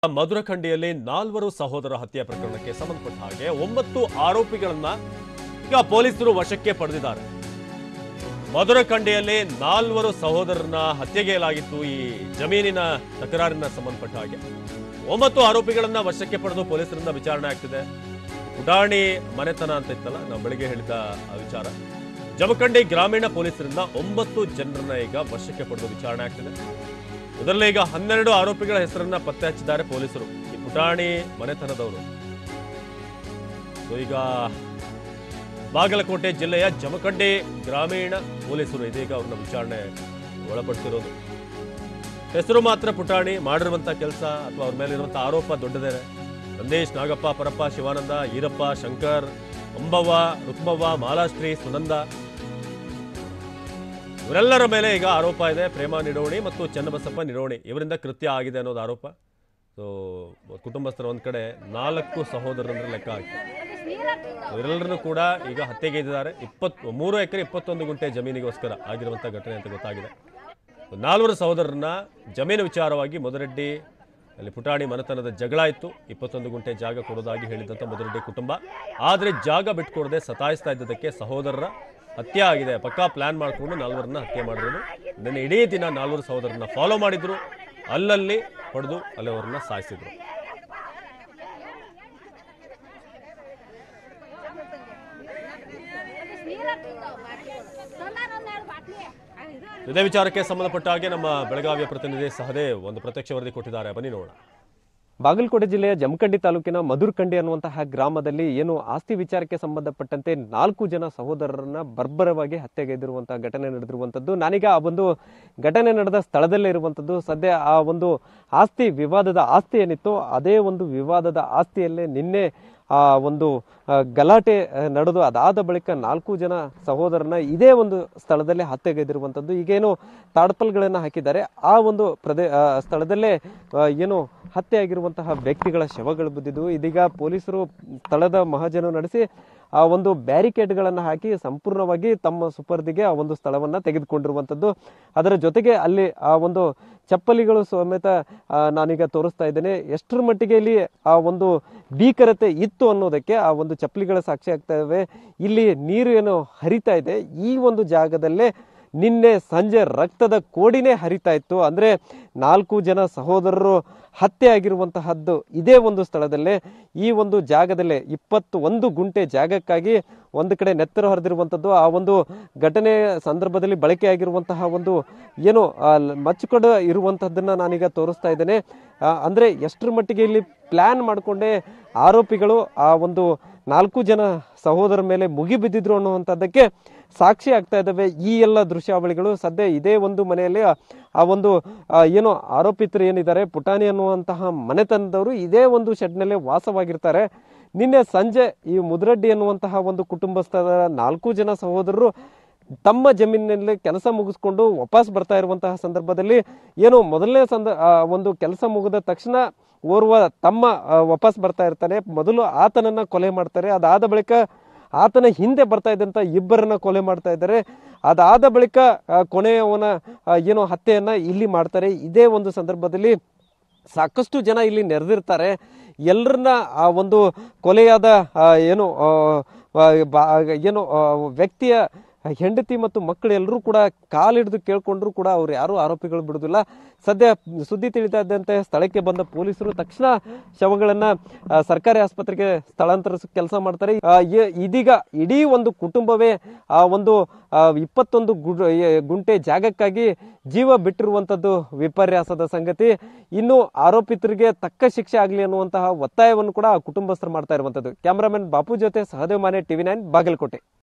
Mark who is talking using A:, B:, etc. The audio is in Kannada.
A: ಮಧುರಖಂಡಿಯಲ್ಲಿ ನಾಲ್ವರು ಸಹೋದರ ಹತ್ಯೆ ಪ್ರಕರಣಕ್ಕೆ ಸಂಬಂಧಪಟ್ಟ ಹಾಗೆ ಒಂಬತ್ತು ಆರೋಪಿಗಳನ್ನ ಈಗ ಪೊಲೀಸರು ವಶಕ್ಕೆ ಪಡೆದಿದ್ದಾರೆ ಮಧುರಖಂಡಿಯಲ್ಲಿ ನಾಲ್ವರು ಸಹೋದರರನ್ನ ಹತ್ಯೆಗೇಲಾಗಿತ್ತು ಈ ಜಮೀನಿನ ತಕರಾರಿನ ಸಂಬಂಧಪಟ್ಟ ಹಾಗೆ ಒಂಬತ್ತು ಆರೋಪಿಗಳನ್ನ ವಶಕ್ಕೆ ಪಡೆದು ಪೊಲೀಸರಿಂದ ವಿಚಾರಣೆ ಆಗ್ತಿದೆ ಉಡಾಣಿ ಮನೆತನ ಅಂತ ಇತ್ತಲ್ಲ ನಾವು ಬೆಳಿಗ್ಗೆ ಹೇಳಿದ ಆ ವಿಚಾರ ಜಮಖಂಡಿ ಗ್ರಾಮೀಣ ಪೊಲೀಸರಿಂದ ಒಂಬತ್ತು ಜನರನ್ನ ಈಗ ವಶಕ್ಕೆ ಪಡೆದು ವಿಚಾರಣೆ ಆಗ್ತಿದೆ ಇದರಲ್ಲಿ ಈಗ ಹನ್ನೆರಡು ಆರೋಪಿಗಳ ಹೆಸರನ್ನ ಪತ್ತೆ ಹಚ್ಚಿದ್ದಾರೆ ಪೊಲೀಸರು ಈ ಪುಟಾಣಿ ಮನೆತನದವರು ಸೊ ಈಗ ಬಾಗಲಕೋಟೆ ಜಿಲ್ಲೆಯ ಜಮಖಂಡಿ ಗ್ರಾಮೀಣ ಪೊಲೀಸರು ಇದೀಗ ಅವ್ರನ್ನ ವಿಚಾರಣೆ ಒಳಪಡಿಸಿರೋದು ಹೆಸರು ಮಾತ್ರ ಪುಟಾಣಿ ಮಾಡಿರುವಂತ ಕೆಲಸ ಅಥವಾ ಅವ್ರ ಮೇಲೆ ಇರುವಂತ ಆರೋಪ ದೊಡ್ಡದೇನೆ ನಂದೀಶ್ ನಾಗಪ್ಪ ಪರಪ್ಪ ಶಿವಾನಂದ ಈರಪ್ಪ ಶಂಕರ್ ಅಂಬವ್ವ ರುಕ್ಮವ್ವ ಮಾಲಾಶ್ರೀ ಸುನಂದ ಇವರೆಲ್ಲರ ಮೇಲೆ ಈಗ ಆರೋಪ ಇದೆ ಪ್ರೇಮ ನಿಡೋಣಿ ಮತ್ತು ಚನ್ನಬಸಪ್ಪ ನಿಡೋಣಿ ಇವರಿಂದ ಕೃತ್ಯ ಆಗಿದೆ ಅನ್ನೋದು ಆರೋಪ ಸೊ ಕುಟುಂಬಸ್ಥರ ಒಂದ್ ಕಡೆ ನಾಲ್ಕು ಸಹೋದರರ ಲೆಕ್ಕ ಹಾಕಿ ಇವರೆಲ್ಲರನ್ನು ಕೂಡ ಈಗ ಹತ್ಯೆಗೈದಿದ್ದಾರೆ ಇಪ್ಪತ್ ಮೂರು ಎಕರೆ ಇಪ್ಪತ್ತೊಂದು ಗುಂಟೆ ಜಮೀನಿಗೋಸ್ಕರ ಆಗಿರುವಂಥ ಘಟನೆ ಅಂತ ಗೊತ್ತಾಗಿದೆ ನಾಲ್ವರು ಸಹೋದರರನ್ನ ಜಮೀನು ವಿಚಾರವಾಗಿ ಮಧುರೆಡ್ಡಿ ಅಲ್ಲಿ ಪುಟಾಣಿ ಮನೆತನದ ಜಗಳ ಇತ್ತು ಇಪ್ಪತ್ತೊಂದು ಗುಂಟೆ ಜಾಗ ಕೊಡೋದಾಗಿ ಹೇಳಿದಂಥ ಮಧುರೆಡ್ಡಿ ಕುಟುಂಬ ಆದರೆ ಜಾಗ ಬಿಟ್ಕೊಡದೆ ಸತಾಯಿಸ್ತಾ ಇದ್ದದಕ್ಕೆ ಸಹೋದರರ ಹತ್ಯೆ ಆಗಿದೆ ಪಕ್ಕಾ ಪ್ಲಾನ್ ಮಾಡಿಕೊಂಡು ನಾಲ್ವರನ್ನ ಹತ್ಯೆ ಮಾಡಿರೋದು ನಿನ್ನೆ ಇಡೀ ದಿನ ನಾಲ್ವರು ಸಹೋದರನ್ನ ಫಾಲೋ ಮಾಡಿದ್ರು ಅಲ್ಲಲ್ಲಿ ಹೊಡೆದು ಅಲ್ಲಿ ಅವರನ್ನ ಸಾಯಿಸಿದ್ರು ಇದೇ ವಿಚಾರಕ್ಕೆ ಸಂಬಂಧಪಟ್ಟ ಹಾಗೆ ನಮ್ಮ ಬೆಳಗಾವಿಯ ಪ್ರತಿನಿಧಿ ಸಹದೇವ್ ಒಂದು ಪ್ರತ್ಯಕ್ಷ ವರದಿ ಕೊಟ್ಟಿದ್ದಾರೆ ಬನ್ನಿ ನೋಡೋಣ
B: ಬಾಗಲಕೋಟೆ ಜಿಲ್ಲೆಯ ಜಮಖಂಡಿ ತಾಲೂಕಿನ ಮಧುರ್ಕಂಡಿ ಅನ್ನುವಂತಹ ಗ್ರಾಮದಲ್ಲಿ ಏನು ಆಸ್ತಿ ವಿಚಾರಕ್ಕೆ ಸಂಬಂಧಪಟ್ಟಂತೆ ನಾಲ್ಕು ಜನ ಸಹೋದರರನ್ನ ಬರ್ಬರವಾಗಿ ಹತ್ಯೆಗೈದಿರುವಂತಹ ಘಟನೆ ನಡೆದಿರುವಂಥದ್ದು ನಾನೀಗ ಆ ಒಂದು ಘಟನೆ ನಡೆದ ಸ್ಥಳದಲ್ಲೇ ಇರುವಂಥದ್ದು ಸದ್ಯ ಆ ಒಂದು ಆಸ್ತಿ ವಿವಾದದ ಆಸ್ತಿ ಏನಿತ್ತು ಅದೇ ಒಂದು ವಿವಾದದ ಆಸ್ತಿಯಲ್ಲೇ ನಿನ್ನೆ ಆ ಒಂದು ಆ, ಗಲಾಟೆ ಆ, ನಡೆದು ಅದಾದ ಬಳಿಕ ನಾಲ್ಕು ಜನ ಸಹೋದರನ ಇದೇ ಒಂದು ಸ್ಥಳದಲ್ಲೇ ಹತ್ಯೆಗೈದಿರುವಂಥದ್ದು ಈಗೇನು ತಾಡ್ಪಲ್ಗಳನ್ನು ಹಾಕಿದ್ದಾರೆ ಆ ಒಂದು ಪ್ರದೇ ಆ, ಸ್ಥಳದಲ್ಲೇ ಆ, ಏನು ಹತ್ಯೆ ಆಗಿರುವಂತಹ ವ್ಯಕ್ತಿಗಳ ಶವಗಳು ಬಿದ್ದಿದ್ದು ಇದೀಗ ಪೊಲೀಸರು ಸ್ಥಳದ ಮಹಾಜನ ನಡೆಸಿ ಆ ಒಂದು ಬ್ಯಾರಿಕೇಡ್ಗಳನ್ನು ಹಾಕಿ ಸಂಪೂರ್ಣವಾಗಿ ತಮ್ಮ ಸುಪರ್ದಿಗೆ ಆ ಒಂದು ಸ್ಥಳವನ್ನ ತೆಗೆದುಕೊಂಡಿರುವಂಥದ್ದು ಅದರ ಜೊತೆಗೆ ಅಲ್ಲಿ ಆ ಒಂದು ಚಪ್ಪಲಿಗಳು ಸಮೇತ ಆ, ನಾನೀಗ ತೋರಿಸ್ತಾ ಇದ್ದೇನೆ ಎಷ್ಟರ ಮಟ್ಟಿಗೆ ಇಲ್ಲಿ ಆ ಒಂದು ಭೀಕರತೆ ಇತ್ತು ಅನ್ನೋದಕ್ಕೆ ಆ ಒಂದು ಚಪ್ಪಲಿಗಳ ಸಾಕ್ಷಿ ಆಗ್ತಾ ಇವೆ ಇಲ್ಲಿ ನೀರು ಏನು ಹರಿತಾ ಇದೆ ಈ ಒಂದು ಜಾಗದಲ್ಲೇ ನಿನ್ನೆ ಸಂಜೆ ರಕ್ತದ ಕೋಡಿನೇ ಹರಿತಾ ಇತ್ತು ಅಂದ್ರೆ ನಾಲ್ಕು ಜನ ಸಹೋದರರು ಹತ್ಯೆ ಆಗಿರುವಂತಹದ್ದು ಇದೇ ಒಂದು ಸ್ಥಳದಲ್ಲೇ ಈ ಒಂದು ಜಾಗದಲ್ಲೇ ಇಪ್ಪತ್ತು ಒಂದು ಗುಂಟೆ ಜಾಗಕ್ಕಾಗಿ ಒಂದು ಕಡೆ ನೆತ್ತರು ಹರಿದಿರುವಂಥದ್ದು ಆ ಒಂದು ಘಟನೆ ಸಂದರ್ಭದಲ್ಲಿ ಬಳಕೆಯಾಗಿರುವಂತಹ ಒಂದು ಏನು ಆ, ಲ- ಮಚ್ಚುಕಡ ಇರುವಂತಹದ್ದನ್ನ ನಾನೀಗ ತೋರಿಸ್ತಾ ಇದ್ದೇನೆ ಆ, ಅಂದ್ರೆ ಎಷ್ಟರ ಮಟ್ಟಿಗೆ ಇಲ್ಲಿ ಪ್ಲಾನ್ ಮಾಡಿಕೊಂಡೇ ಆರೋಪಿಗಳು ಆ ಒಂದು ನಾಲ್ಕು ಜನ ಸಹೋದರ ಮೇಲೆ ಮುಗಿಬಿದ್ದಿದ್ರು ಅನ್ನುವಂಥದ್ದಕ್ಕೆ ಸಾಕ್ಷಿ ಆಗ್ತಾ ಇದ್ದಾವೆ ಈ ಎಲ್ಲ ದೃಶ್ಯಾವಳಿಗಳು ಸದ್ಯ ಇದೇ ಒಂದು ಮನೆಯಲ್ಲಿ ಆ- ಆ ಒಂದು ಆ, ಏನು ಆರೋಪಿತರು ಏನಿದ್ದಾರೆ ಪುಟಾಣಿ ಅನ್ನುವಂತಹ ಮನೆತನದವರು ಇದೇ ಒಂದು ಶೆಡ್ನಲ್ಲೇ ವಾಸವಾಗಿರ್ತಾರೆ ನಿನ್ನೆ ಸಂಜೆ ಈ ಮುದ್ರಡ್ಡಿ ಅನ್ನುವಂತಹ ಒಂದು ಕುಟುಂಬಸ್ಥರ ನಾಲ್ಕು ಜನ ಸಹೋದರರು ತಮ್ಮ ಜಮೀನಿನಲ್ಲಿ ಕೆಲಸ ಮುಗಿಸ್ಕೊಂಡು ವಾಪಸ್ ಬರ್ತಾ ಇರುವಂತಹ ಸಂದರ್ಭದಲ್ಲಿ ಏನು ಮೊದಲನೇ ಸಂದ ಆ, ಒಂದು ಕೆಲಸ ಮುಗಿದ ತಕ್ಷಣ ಓರ್ವ ತಮ್ಮ ಆ, ವಾಪಸ್ ಬರ್ತಾ ಇರ್ತಾನೆ ಮೊದಲು ಆತನನ್ನ ಕೊಲೆ ಮಾಡ್ತಾರೆ ಅದಾದ ಬಳಿಕ ಆತನ ಹಿಂದೆ ಬರ್ತಾ ಇದ್ದಂತ ಇಬ್ಬರನ್ನ ಕೊಲೆ ಮಾಡ್ತಾ ಇದ್ದಾರೆ ಅದಾದ ಬಳಿಕ ಆ, ಕೊನೆಯವನ ಆ, ಏನು ಹತ್ಯೆಯನ್ನ ಇಲ್ಲಿ ಮಾಡ್ತಾರೆ ಇದೇ ಒಂದು ಸಂದರ್ಭದಲ್ಲಿ ಸಾಕಷ್ಟು ಜನ ಇಲ್ಲಿ ನೆರೆದಿರ್ತಾರೆ ಎಲ್ಲರನ್ನ ಆ ಒಂದು ಕೊಲೆಯಾದ ಆ, ಏನು ಆ, ಆ, ಬಾ- ಏನು ಆ, ವ್ಯಕ್ತಿಯ ಹೆಂಡತಿ ಮತ್ತು ಮಕ್ಕಳು ಎಲ್ಲರೂ ಕೂಡ ಕಾಲಿಡಿದು ಕೇಳ್ಕೊಂಡ್ರು ಕೂಡ ಅವ್ರು ಯಾರು ಆರೋಪಿಗಳು ಬಿಡುದಿಲ್ಲ ಸದ್ಯ ಸುದ್ದಿ ತಿಳಿತಾ ಇದ್ದಂತೆ ಸ್ಥಳಕ್ಕೆ ಬಂದ ಪೊಲೀಸರು ತಕ್ಷಣ ಶವಗಳನ್ನ ಆ, ಸರ್ಕಾರಿ ಆಸ್ಪತ್ರೆಗೆ ಸ್ಥಳಾಂತರಿಸ ಕೆಲಸ ಮಾಡ್ತಾರೆ ಆ, ಇ- ಇದೀಗ ಇಡೀ ಒಂದು ಕುಟುಂಬವೇ ಆ ಒಂದು ಆ, ಇಪ್ಪತ್ತೊಂದು ಗು- ಎ- ಗುಂಟೆ ಜಾಗಕ್ಕಾಗಿ ಜೀವ ಬಿಟ್ಟಿರುವಂತದ್ದು ವಿಪರ್ಯಾಸದ ಸಂಗತಿ ಇನ್ನು ಆರೋಪಿತರಿಗೆ ತಕ್ಕ ಶಿಕ್ಷೆ ಆಗಲಿ ಅನ್ನುವಂತಹ ಒತ್ತಾಯವನ್ನು ಕೂಡ ಆ ಕುಟುಂಬಸ್ಥರು ಮಾಡ್ತಾ ಇರುವಂತದ್ದು ಕ್ಯಾಮರಾಮನ್ ಬಾಪು ಜೊತೆ ಸಹದೇವ್ ಮಾನೆ ಟಿವಿ ನೈನ್ ಬಾಗಲಕೋಟೆ